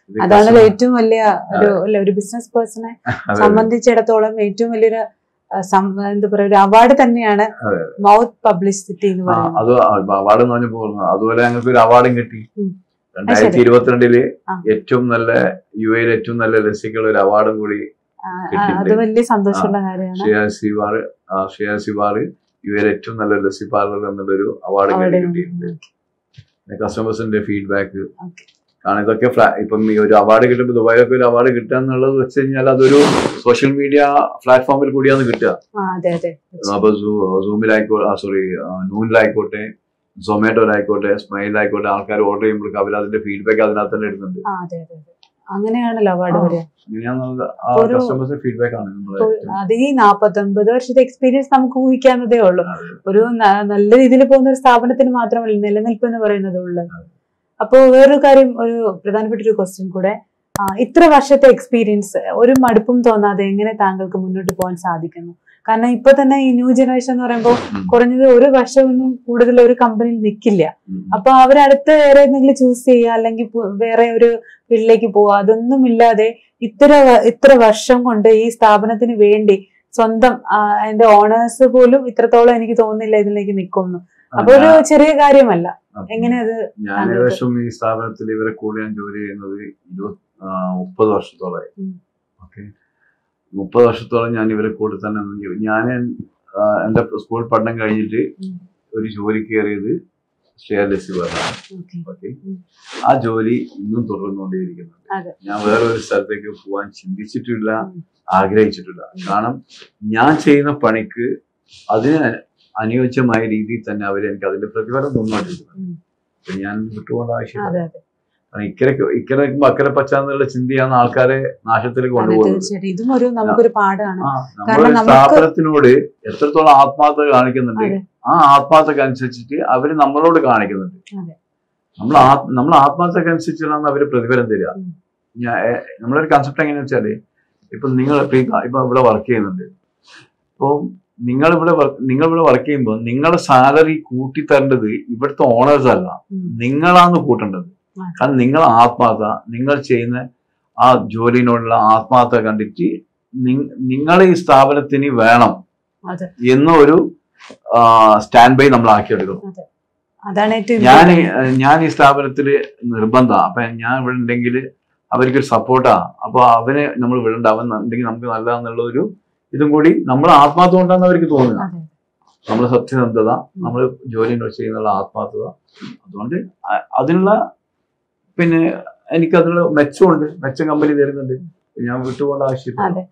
ഇത് അതാണല്ലോ customer- ഏറ്റവും വലിയ ഒരു അല്ല, ഒരു ബിസിനസ് പേഴ്സണെ അതെ, സംബന്ധിച്ചിടത്തോളം ഏറ്റവും വലിയൊരു ആ, സം- എന്താ പറയാ ഒരു അവാർഡ് തന്നെയാണ് അതെ. മൗത്ത് പബ്ലിസിറ്റി എന്ന് ആ, പറയുന്നത് അത് അവാർഡ് എന്ന് പറഞ്ഞപ്പോ ഓർമ്മ. അതുപോലെ ഞങ്ങൾക്ക് ഒരു അവാർഡും കിട്ടി ഉം. രണ്ടായിരത്തി ശരി. ഇരുപത്തിരണ്ടില് ആ. ഏറ്റവും നല്ല യു എയിൽ ഏറ്റവും നല്ല ലസിക്കുള്ള ഒരു അവാർഡും കൂടി ആ, ആ, കിട്ടിയിട്ടുണ്ട്. അത് വലിയ സന്തോഷമുള്ള കാര്യമാണ് ഷിയാ സിവാർ ഷിയാ സിവാർ യു എയിൽ ഏറ്റവും നല്ല ലസ്സി പാർലർ എന്നുള്ളൊരു അവാർഡ് അവിടെ കിട്ടിയിട്ടുണ്ട് പിന്നെ കസ്റ്റമേഴ്സിന്റെ ഫീഡ്ബാക്ക് ഓക്കെ കാരണം ഇതൊക്കെ ഫ്ലാ- ഇപ്പം ഈ ഒരു അവാർഡ് കിട്ടുമ്പോൾ ദുബായിലൊക്കെ ഒരു അവാർഡ് കിട്ടുക എന്നുള്ളത് വെച്ച് കഴിഞ്ഞാൽ അതൊരു സോഷ്യൽ മീഡിയ പ്ലാറ്റ്ഫോമിൽ കൂടിയാണ് കിട്ടുക ആ അതെ അതെ അപ്പൊ സൂമിലായിക്കോട്ടെ സോറി നൂനിലായിക്കോട്ടെ സൊമാറ്റോയിലായിക്കോട്ടെ സ്മൈലിലായിക്കോട്ടെ ആൾക്കാർ ഓർഡർ ചെയ്യുമ്പോൾ അവർ അതിന്റെ ഫീഡ്ബാക്ക് അതിനകത്ത് തന്നെ ഇടുന്നുണ്ട് ആ അതെ അതെ അതെ അങ്ങനെയാണല്ലോ അവാർഡ് ആ. വരിക അങ്ങനെയാണെന്നുള്ളത് ആ ഒരു- കസ്റ്റമേഴ്സിന്റെ ഫീഡ്ബാക്ക് ആണ് നമ്മൾ അപ്പോൾ അത് ഈ നാപ്പത്തൊമ്പത് വർഷത്തെ എക്സ്പീരിയൻസ് നമുക്ക് ഊഹിക്കാവുന്നതേ ഉള്ളൂ അതെ. ഒരു ന- നല്ല രീതിയിൽ പോകുന്ന ഒരു സ്ഥാപനത്തിന് മാത്രമല്ല നിലനിൽപ്പ് എന്ന് പറയുന്നത് ഉള്ളത് അപ്പോൾ വേറൊരു കാര്യം ഒരു പ്രധാനപ്പെട്ട ഒരു ക്വസ്റ്റ്യൻ കൂടെ ആ, ഇത്ര വർഷത്തെ എക്സ്പീരിയൻസ് ഒരു മടുപ്പും തോന്നാതെ എങ്ങനെ താങ്കൾക്ക് മുന്നോട്ട് പോകാൻ സാധിക്കുന്നു കാരണം ഇപ്പൊ തന്നെ ഈ ന്യൂ ജനറേഷൻ എന്ന് പറയുമ്പോൾ ഉം. കുറഞ്ഞത് ഒരു വർഷമൊന്നും കൂടുതൽ ഒരു കമ്പനിയിൽ നിൽക്കില്ല ഉം. അപ്പൊ അവരടുത്ത് വേറെ എന്തെങ്കിലും ചൂസ് ചെയ്യുക അല്ലെങ്കിൽ പു- വേറെ ഒരു ഫീൽഡിലേക്ക് പോവുക അതൊന്നും ഇല്ലാതെ ഇത്ര വ- ഇത്ര വർഷം കൊണ്ട് ഈ സ്ഥാപനത്തിന് വേണ്ടി സ്വന്തം ആ, അതിന്റെ ഓണേഴ്സ് പോലും ഇത്രത്തോളം എനിക്ക് തോന്നുന്നില്ല ഇതിലേക്ക് നിൽക്കുന്നു അപ്പൊ ഒരു ഞാൻ- ചെറിയ കാര്യമല്ല ആ, എങ്ങനെ അത് ഞാൻ താങ്കൾക്ക്? ഏകദേശം ഈ സ്ഥാപനത്തിൽ ഇവരെ കൂടെ ഞാൻ ജോലി ചെയ്യുന്നത് ഇരുപത് ആ, മുപ്പത് വർഷത്തോളമായി ഉം. ഓക്കെ മുപ്പത് വർഷത്തോളം ഞാൻ ഇവരെ കൂടെ തന്നെ നിന്ന് ജോലി- ഞാൻ ആ, എന്റെ സ്കൂൾ പഠനം കഴിഞ്ഞിട്ട് ഉം. ഒരു ജോലി കയറിയത് ഷെയർ ലസിബാറാണ് ഓക്കെ ഓക്കെ ഉം. ആ ജോലി ഇന്നും തുടർന്നുകൊണ്ടേയിരിക്കുന്നുണ്ട് അതെ. ഞാൻ വേറെ ഒരു സ്ഥലത്തേക്ക് പോകാൻ ചിന്തിച്ചിട്ടില്ല ഉം. ആഗ്രഹിച്ചിട്ടില്ല കാരണം ഞാൻ ചെയ്യുന്ന പണിക്ക് അതിന് അനുയോജ്യമായ രീതിയിൽ തന്നെ അവർ എനിക്ക് അതിന്റെ പ്രതിഫലം തന്നുകൊണ്ടിരിക്കുന്നത് ഉം. അപ്പൊ ഞാൻ വിട്ടുപോകേണ്ട ആവശ്യമില്ല അതെ അതെ കാരണം ഇക്കരെ ഇക്കരെ നിൽക്കുമ്പോ അക്കരെ പച്ച എന്നുള്ള ചിന്തയാണ് ആൾക്കാരെ നാശത്തിലേക്ക് അതെ കൊണ്ടുപോകുന്നത് തീർച്ചയായിട്ടും ഇതും ഒരു നമുക്കൊരു പാടാണ് ആ കാരണം നമ്മുടെ നമുക്ക് സ്ഥാപനത്തിനോട് എത്രത്തോളം ആത്മാർത്ഥത കാണിക്കുന്നുണ്ട് അതെ. ആ ആത്മാർത്ഥക്ക് അനുസരിച്ചിട്ട് അവര് നമ്മളോട് കാണിക്കുന്നുണ്ട് അതെ. നമ്മൾ ആ- നമ്മൾ ആത്മാർത്ഥക്ക് അനുസരിച്ചാണ് അവര് പ്രതിഫലം തരിക ഉം. ഞാൻ ഏ, നമ്മളൊരു കൺസെപ്റ്റ് എങ്ങനെയാ വെച്ചാല് ഇപ്പൊ നിങ്ങൾ ഇപ്പൊ ഈ- ഇപ്പൊ ഇവിടെ വർക്ക് ചെയ്യുന്നുണ്ട് അപ്പൊ നിങ്ങൾ ഇവിടെ നിങ്ങൾ ഇവിടെ വർക്ക് ചെയ്യുമ്പോൾ നിങ്ങളുടെ സാലറി കൂട്ടിത്തരേണ്ടത് ഇവിടുത്തെ ഓണേഴ്സ് അല്ല ഉം. നിങ്ങളാണ് കൂട്ടേണ്ടത് ആ. കാരണം നിങ്ങൾ ആത്മാർത്ഥ നിങ്ങൾ ചെയ്യുന്ന ആ ജോലിനോടുള്ള ആത്മാർത്ഥ കണ്ടിട്ട് നിങ്ങൾ ഈ സ്ഥാപനത്തിന് വേണം അതെ എന്ന ഒരു സ്റ്റാൻഡ് ബൈ നമ്മൾ ആക്കിയെടുക്കണം അതാണ് ഏറ്റവും ഞാൻ important. ഞാൻ ഈ സ്ഥാപനത്തിൽ നിർബന്ധ അപ്പൊ ഞാൻ ഇവിടെ ഉണ്ടെങ്കിൽ അവർക്കൊരു സപ്പോർട്ടാ അപ്പൊ അവനെ നമ്മൾ വിടണ്ട അവൻ ഉണ്ടെങ്കിൽ നമുക്ക് നല്ലതാന്നുള്ള ഒരു ഇതും കൂടി നമ്മൾ ആത്മാർത്ഥ കൊണ്ടാന്ന് അവർക്ക് തോന്നുക അതെ നമ്മൾ സത്യസന്ധത നമ്മൾ ജോലി ചെയ്യുന്നുള്ള ആത്മാർത്ഥത അതുകൊണ്ട് അ- അതിനുള്ള പിന്നെ എനിക്ക് അതിനുള്ള മെച്ചമുണ്ട് മെച്ചം കമ്പനി തരുന്നുണ്ട് ഞാൻ വിട്ടുപോകേണ്ട ആവശ്യമില്ല അതെ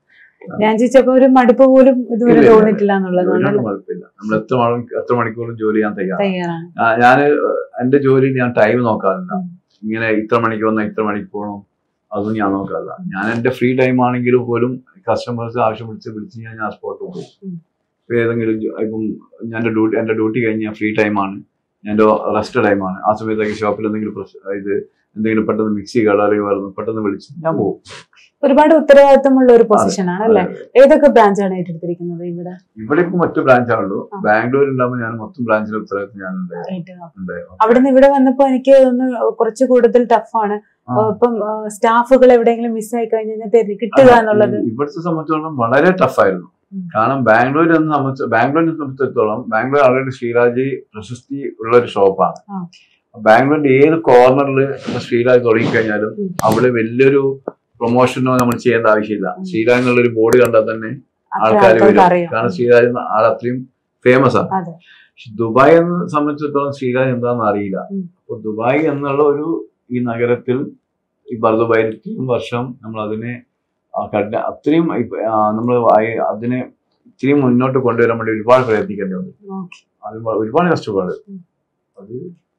ഞാൻ ചോദിച്ചപ്പോ ഒരു മടുപ്പ് പോലും ഇതുവരെ ഇല്ല, ഇല്ല. തോന്നിട്ടില്ല എന്നുള്ളത് ജോലിയോട് കൊണ്ട് കുഴപ്പമില്ല നമ്മൾ എത്ര മണി എത്ര മണിക്കൂറും ജോലി ചെയ്യാൻ തയ്യാറാണ് തയ്യാറാണ് ഞാൻ എന്റെ ജോലിയിൽ ഞാൻ ടൈം നോക്കാറില്ല ഉം. ഇങ്ങനെ ഇത്ര മണിക്ക് വന്നാൽ ഇത്ര മണിക്ക് പോകണം അതൊന്നും ഞാൻ നോക്കാറില്ല ഞാൻ എന്റെ ഫ്രീ ടൈം ആണെങ്കിലും പോലും കസ്റ്റമേഴ്സ് ആവശ്യം വിളിച്ച് വിളിച്ച് ഞാൻ ഞാൻ സ്പോട്ട് പോകും ഉം. ഇപ്പൊ ഏതെങ്കിലും ജോ- ഇപ്പം ഞാൻ ഡ്യൂട്ടി എന്റെ ഡ്യൂട്ടി കഴിഞ്ഞ് ഞാൻ ഫ്രീ ടൈമാണ് എന്റെ റെസ്റ്റ് ടൈമാണ് ആ സമയത്തൊക്കെ ഷോപ്പിൽ എന്തെങ്കിലും പ്രശ്നം ഇത് എന്തെങ്കിലും പെട്ടെന്ന് മിക്സി കേടോ അല്ലെങ്കിൽ വേറെ ഒന്നും പെട്ടെന്ന് വിളിച്ച് ഞാൻ പോകും ഒരുപാട് ഉത്തരവാദിത്തമുള്ള ഒരു പൊസിഷൻ ആണ് അല്ലെ ഏതൊക്കെ ബ്രാഞ്ചാണ് ഏറ്റെടുത്തിരിക്കുന്നത് ഇവിടെ ഇവിടെ ഇപ്പൊ മറ്റു ബ്രാഞ്ചാണുള്ളൂ ആ. ബാംഗ്ലൂർ ഉണ്ടാകുമ്പോൾ ഞാൻ മൊത്തം ബ്രാഞ്ചിലെ ഉത്തരവാദിത്തം ഞാൻ ഉണ്ട് ഏറ്റവും ഉണ്ട്. അവിടുന്ന് ഇവിടെ വന്നപ്പോ എനിക്ക് ഒന്ന് കുറച്ച് കൂടുതൽ ടഫാണ് ആ. ഇപ്പം സ്റ്റാഫുകൾ എവിടെയെങ്കിലും മിസ്സായി കഴിഞ്ഞ് കഴിഞ്ഞാൽ തെരി- കിട്ടുക അല്ല, എന്നുള്ളത് ഈ- ഇവിടുത്തെ സംബന്ധിച്ചിടത്തോളം വളരെ ടഫായിരുന്നു ഉം. കാരണം ബാംഗ്ലൂരിൽ എന്ന് സംബന്ധിച്ച് ബാംഗ്ലൂരിനെ സംബന്ധിച്ചിടത്തോളം ബാംഗ്ലൂർ ആൾറെഡി ശ്രീരാജ് പ്രശസ്തി ഉള്ള ഒരു ഷോപ്പാണ് ആ. ബാംഗ്ലൂരിന്റെ ഏത് കോർണറിൽ ശ്രീരാജ് തുടങ്ങിക്കഴിഞ്ഞാലും ഉം. അവിടെ വലിയൊരു പ്രൊമോഷനോ നമ്മൾ ചെയ്യേണ്ട ആവശ്യമില്ല ഉം. ശ്രീരാജ് എന്നുള്ള ഒരു ബോർഡ് കണ്ടാൽ തന്നെ അത്ര ആൾക്കാര് ആൾക്കാർക്ക് വരും. അറിയാം കാരണം ശ്രീരാജ് എന്ന ആൾ അത്രയും ഫേമസ് ആണ് അതെ പക്ഷെ ദുബായ് എന്ന് സംബന്ധിച്ചിടത്തോളം ശ്രീരാജ് എന്താണെന്ന് അറിയില്ല ഉം. അപ്പൊ ദുബായ് എന്നുള്ള ഒരു ഈ നഗരത്തിൽ ഈ ദുബായിൽ ഇത്രയും വർഷം നമ്മൾ അതിനെ ആ കണ്ട അത്രയും നമ്മൾ അതിനെ ഇത്രയും മുന്നോട്ട് കൊണ്ടുവരാൻ വേണ്ടി ഒരുപാട് പ്രയത്നിക്കേണ്ടി വന്നു ഓക്കെ അത് വ- ഒരുപാട് കഷ്ടപ്പാട് ഉം. അത്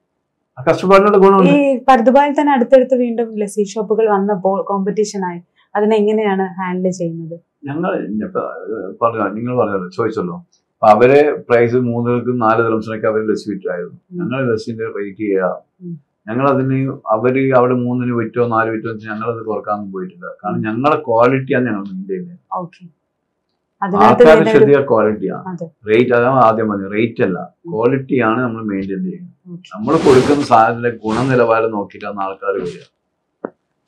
ആ കഷ്ടപ്പാടിനുള്ള ഈ ഗുണമുണ്ട് പർദുബായിൽ തന്നെ അടുത്തടുത്ത് വീണ്ടും ലസ്സി ഷോപ്പുകൾ വന്നപ്പോൾ കോമ്പറ്റീഷൻ ആയി അതിനെങ്ങനെയാണ് ഹാൻഡിൽ ചെയ്യുന്നത് ഞങ്ങൾ പറഞ്ഞു നിങ്ങൾ പറഞ്ഞല്ലോ ചോദിച്ചല്ലോ അപ്പൊ അവരെ പ്രൈസ് മൂന്നുകൾക്കും നാല് ദിറംസിനൊക്കെ അവർ ലസ് വിറ്റായിരുന്നു ഉം. ഞങ്ങൾ ലസ്സിന്റെ റേറ്റ് ചെയ്യാം ഉം. ഞങ്ങൾ അതിന് അവര് അവിടെ മൂന്നിന് വിറ്റോ നാല് വിറ്റോ വെച്ച് ഞങ്ങൾ അത് കുറക്കാനൊന്നും പോയിട്ടില്ല കാരണം ഞങ്ങളുടെ ക്വാളിറ്റിയാണ് ഞങ്ങൾ മെയിൻറ്റെയിൻ ചെയ്യുന്നത് ഓക്കെ അതിനകത്ത് ആൾക്കാരുടെ തന്നെ ഒരു- ശ്രദ്ധിക്കുക ക്വാളിറ്റിയാണ് അതെ. റേറ്റ് അതാണ് ആദ്യം പറഞ്ഞത് റേറ്റ് അല്ല ക്വാളിറ്റിയാണ് നമ്മൾ മെയിൻറ്റെയിൻ ചെയ്യുന്നത് Okay. നമ്മൾ കൊടുക്കുന്ന സാധനത്തിലെ ഗുണനിലവാരം നോക്കിയിട്ടാണ് ആൾക്കാർ വരിക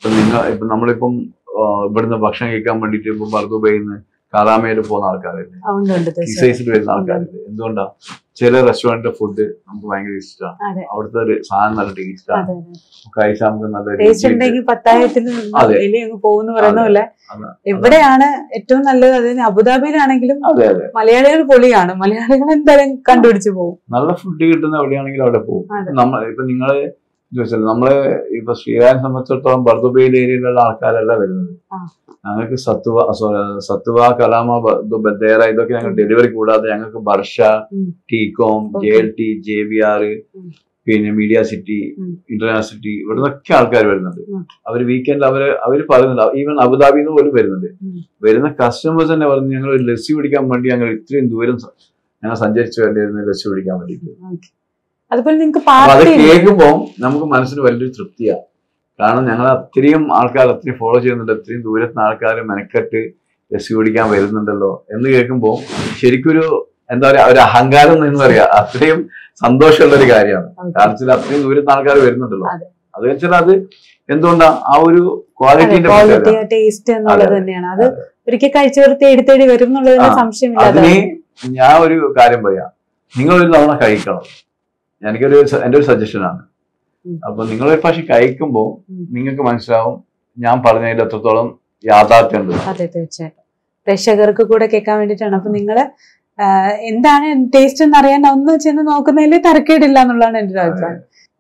ഇപ്പൊ നിങ്ങൾ ഇപ്പൊ നമ്മളിപ്പം ആ, iവിടുന്ന് ഭക്ഷണം കഴിക്കാൻ വേണ്ടിട്ട് ഇപ്പൊ ബർദുബൈയിൽ നിന്ന് കറാമയിൽ പോകുന്ന ആൾക്കാരല്ലേ ആ, ഉണ്ട് ഉണ്ട് തീർച്ചയായും കിസൈസിൽ വരുന്ന ആൾക്കാരില്ലേ എന്തുകൊണ്ടാ ചില റെസ്റ്റോറന്റിലെ ഫുഡ് നമുക്ക് ഭയങ്കര ഇഷ്ടമാണ് അതെ അവിടുത്തെ ഒരു സാധനം നല്ല ടേസ്റ്റാണ് അതെ കഴിച്ചാൽ നമുക്ക് നല്ല ടേസ്റ്റ് രുചിയുണ്ട്. ഉണ്ടെങ്കിൽ പത്തായിരത്തിൽ അതെ. എലി അങ്ങ് പോകുന്ന പറയുന്ന അതെ. പോലെ അതാ. എവിടെയാണ് ഏറ്റവും നല്ലത് അതായത് അബുദാബിയിലാണെങ്കിലും അതെ അതെ മലയാളികൾ പൊളിയാണ് മലയാളികൾ എന്തായാലും കണ്ടുപിടിച്ച് പോകും നല്ല ഫുഡ് കിട്ടുന്ന എവിടെയാണെങ്കിലും അവിടെ പോകും അതെ. നമ്മൾ ഇപ്പൊ നിങ്ങള് ചോദിച്ചാൽ നമ്മള് ഇപ്പൊ ശ്രീകാര്യം സംബന്ധിച്ചിടത്തോളം ബർദുബൈൽ ഏരിയയിലുള്ള ആൾക്കാരല്ല വരുന്നത് ആ. ഞങ്ങൾക്ക് സത്വ സോറി സത്വ കലാമ ബ- ഇത് ബദേറ ഇതൊക്കെ ഞങ്ങൾ ഡെലിവറി കൂടാതെ ഞങ്ങൾക്ക് ബർഷ ഉം. Tecom Okay. J L T J B R ഉം. പിന്നെ മീഡിയ സിറ്റി ഉം. ഇന്റർനാഷണൽ സിറ്റി ഇവിടുന്നൊക്കെ ആൾക്കാർ വരുന്നുണ്ട് Okay. അവര് വീക്കെൻഡിൽ അവര് അവര് പറയുന്നുണ്ട് ഈവൻ അബുദാബിന്ന് പോലും വരുന്നുണ്ട് ഉം. വരുന്ന കസ്റ്റമേഴ്സ് തന്നെ പറഞ്ഞു ഞങ്ങൾ ഒരു ലസ്സി പിടിക്കാൻ വേണ്ടി ഞങ്ങൾ ഇത്രയും ദൂരം സ- ഞങ്ങൾ സഞ്ചരിച്ചു വേണ്ടിയിരുന്നു ലസ്സി പിടിക്കാൻ വേണ്ടിയിട്ട് Okay. അതുപോലെ നിങ്ങൾക്ക് അപ്പൊ അത് പാർട്ടി കേൾക്കുമ്പോൾ നമുക്ക് മനസ്സിന് വലിയൊരു തൃപ്തിയാണ് കാരണം ഞങ്ങൾ അത്രയും ആൾക്കാർ അത്രയും ഫോളോ ചെയ്യുന്നുണ്ട് അത്രയും ദൂരത്തുനിന്ന് ആൾക്കാർ മെനക്കെട്ട് ലസ്സി പിടിക്കാൻ വരുന്നുണ്ടല്ലോ എന്ന് കേൾക്കുമ്പോൾ ശരിക്കൊരു എന്താ പറയാ ഒരു അഹങ്കാരം എന്ന് പറയാ അത്രയും സന്തോഷമുള്ള ഒരു കാര്യമാണ് കാരണം വെച്ചാൽ അത്രയും ദൂരത്ത് ആൾക്കാർ വരുന്നുണ്ടല്ലോ അതെ. അത് വെച്ചാൽ അത് എന്തുകൊണ്ടാ ആ ഒരു ക്വാളിറ്റിന്റെ ക്വാളിറ്റി ടേസ്റ്റ് എന്നുള്ളത് അതെ. തന്നെയാണ് അത് ഒരിക്കൽ കഴിച്ചവർ തേടി തേടി വരും എന്നുള്ളതിന് ആ. സംശയമില്ലാതെ അതിന് ഞാൻ ഒരു കാര്യം പറയാം നിങ്ങൾ ഒരു തവണ കഴിക്കണം എനിക്കൊരു സ- എൻ്റെ ഒരു സജഷനാണ് ഉം. അപ്പൊ നിങ്ങൾ ഒരു പക്ഷെ കഴിക്കുമ്പോൾ ഉം. നിങ്ങൾക്ക് മനസ്സിലാവും ഞാൻ പറഞ്ഞതിൽ എത്രത്തോളം യാഥാർത്ഥ്യം ഉണ്ട് അതെ തീർച്ചയായിട്ടും പ്രേക്ഷകർക്ക് കൂടെ കേൾക്കാൻ വേണ്ടിയിട്ടാണ് അപ്പൊ നിങ്ങള് ആ, എന്താണ് ടേസ്റ്റ് എന്ന് അറിയാൻ ഒന്ന് ചെന്ന് നോക്കുന്നതിൽ തരക്കേടില്ല എന്നുള്ളതാണ് എന്റെ ഒരു അഭിപ്രായം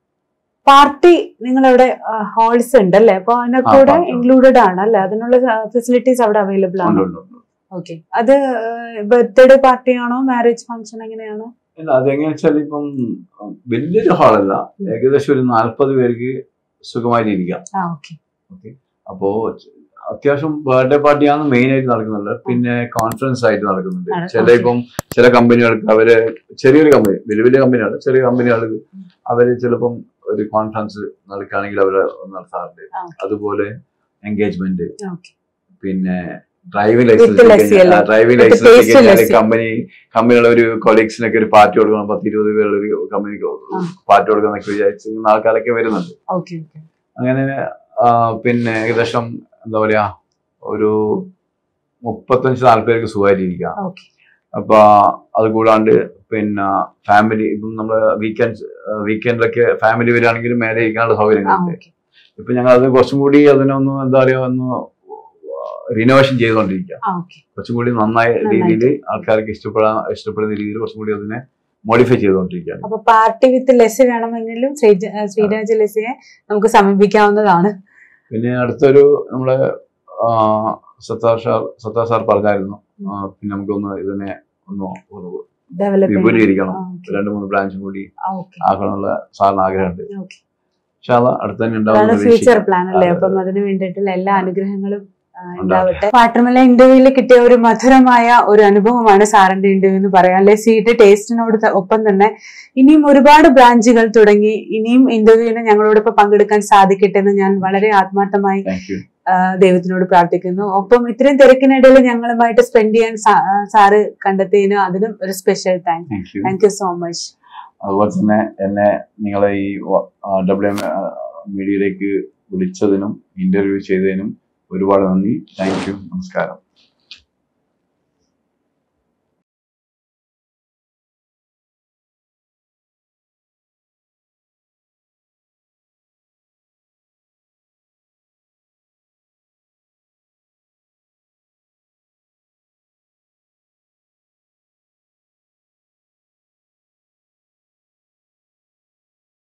പാർട്ടി നിങ്ങളവിടെ ഹാൾസ് ഉണ്ട് അല്ലേ അപ്പൊ അതിന്റെ ആ, കൂടെ party. ഇൻക്ലൂഡഡ് ആണ് അല്ലെ അതിനുള്ള ഫെസിലിറ്റീസ് അവിടെ അവൈലബിൾ ഉണ്ട്, ആണ് ഉണ്ട്, ഉണ്ട്. ഓക്കെ അത് ബർത്ത്ഡേ പാർട്ടി ആണോ മാരേജ് ഫംഗ്ഷൻ എങ്ങനെയാണോ ഇല്ല അതെങ്ങനെ വെച്ചാൽ ഇപ്പം ഉം, വലിയൊരു ഹാളല്ല ഏകദേശം ഒരു നാൽപ്പത് പേർക്ക് സുഖമായിട്ട് ഇരിക്കാം ആ ഓക്കെ അപ്പോ അത്യാവശ്യം ബർത്ത്ഡേ പാർട്ടിയാണ് മെയിൻ ആയിട്ട് നടക്കുന്നുണ്ട് പിന്നെ കോൺഫറൻസ് ആയിട്ട് നടക്കുന്നുണ്ട് ആണ്, ചില okay. ഇപ്പം ചില കമ്പനികൾക്ക് അവര് ചെറിയൊരു കമ്പനി വലിയ വലിയ കമ്പനിയാണ് ചെറിയ കമ്പനികൾക്ക് അവര് ചിലപ്പം ഒരു കോൺഫറൻസ് നടക്കുകയാണെങ്കിൽ അവര് നടത്താറുണ്ട് ആ. അതുപോലെ എൻഗേജ്മെന്റ് ഓക്കെ പിന്നെ ഡ്രൈവിംഗ് With lassi ലൈസൻസ് അല്ലേ? Driving With licence taste lassi. Company കമ്പനിയുള്ള ഒരു കൊളീഗ്സിനൊക്കെ ഒരു പാർട്ടി കൊടുക്കണം പത്ത് ഇരുപത് പേരുള്ള ഒരു കമ്പനിക്ക് ആ. പാർട്ടി കൊടുക്കണം എന്നൊക്കെ വിചാരിച്ച് ആൾക്കാരൊക്കെ വരുന്നുണ്ട് ഓക്കെ ഓക്കെ അങ്ങനെ ആ, പിന്നെ ഏകദേശം എന്താ പറയാ ഒരു മുപ്പത്തഞ്ച് നാല് പേർക്ക് സുഖമായിട്ടിരിക്കാം ഓക്കെ അപ്പൊ അത് കൂടാണ്ട് പിന്നെ ഫാമിലി ഇപ്പം നമ്മള് വീക്കെൻഡ് വീക്കെൻഡിലൊക്കെ ഫാമിലി വരികയാണെങ്കിൽ മേലെ ഇരിക്കാനുള്ള ആ സൗകര്യങ്ങളുണ്ട് ഓക്കെ ഇപ്പൊ ഞങ്ങൾ അത് കുറച്ചും കൂടി അതിനൊന്ന് എന്താ പറയാ ഒന്ന് റിനോവേഷൻ ചെയ്തുകൊണ്ടിരിക്കുക ആ ഓക്കെ കുറച്ചും കൂടി നന്നായ രീതിയിൽ ആൾക്കാർക്ക് ഇഷ്ടപ്പെടാൻ ഇഷ്ടപ്പെടുന്ന രീതിയിൽ കുറച്ചും കൂടി അതിനെ മോഡിഫൈ ചെയ്തുകൊണ്ടിരിക്കുകയാണ് അപ്പൊ പാർട്ടി വിത്ത് ലെസ് വേണമെങ്കിലും ശ്രീജ- ഏഹ് ശ്രീരാജ് ലെസ്സിനെ നമുക്ക് സമീപിക്കാവുന്നതാണ് പിന്നെ അടുത്തൊരു നമ്മളെ ആ, സത്താർ സാർ സത്താർ സാർ പറഞ്ഞായിരുന്നു ആ, പിന്നെ നമുക്കൊന്ന് ഇതിനെ ഒന്ന് ഒന്ന് ഡെവലപ്പ് വിപുലീകരിക്കണം രണ്ട് മൂന്ന് ബ്രാഞ്ചും കൂടി ആക്കണമെന്നുള്ള സാറിന് ആഗ്രഹമുണ്ട് പക്ഷെ അത് അടുത്ത് തന്നെ അതാണ് ഉണ്ടാവും ഫ്യൂച്ചർ പ്ലാൻ അല്ലേ അതെ, അപ്പം അതിന് വേണ്ടിയിട്ടുള്ള എല്ലാ അനുഗ്രഹങ്ങളും ആ, ഉണ്ടാവട്ടെ മാത്രമല്ല ഇന്റർവ്യൂവിൽ കിട്ടിയ ഒരു മധുരമായ ഒരു അനുഭവമാണ് സാറിന്റെ ഇന്റർവ്യൂ എന്ന് പറയാം അല്ലെ സീറ്റ് ടേസ്റ്റിനോട് ത- ഒപ്പം തന്നെ ഇനിയും ഒരുപാട് ബ്രാഞ്ചുകൾ തുടങ്ങി ഇനിയും ഇന്റർവ്യൂവിന് ഞങ്ങളോടൊപ്പം പങ്കെടുക്കാൻ സാധിക്കട്ടെ എന്ന് ഞാൻ വളരെ ആത്മാർത്ഥമായി താങ്ക് യു ആ, ദൈവത്തിനോട് പ്രാർത്ഥിക്കുന്നു ഒപ്പം ഇത്രയും തിരക്കിനിടയിൽ ഞങ്ങളുമായിട്ട് സ്പെൻഡ് ചെയ്യാൻ സാ- ആ, സാറ് കണ്ടെത്തിയതിന് അതിനും ഒരു special thank thank you thank you so much അതുപോലെ തന്നെ എന്നെ നിങ്ങളെ ഈ ഡബ്ല്യു എം മീഡിയയിലേക്ക് വിളിച്ചതിനും ഇന്റർവ്യൂ ചെയ്തതിനും ഒരുപാട് നന്ദി താങ്ക് യു നമസ്കാരം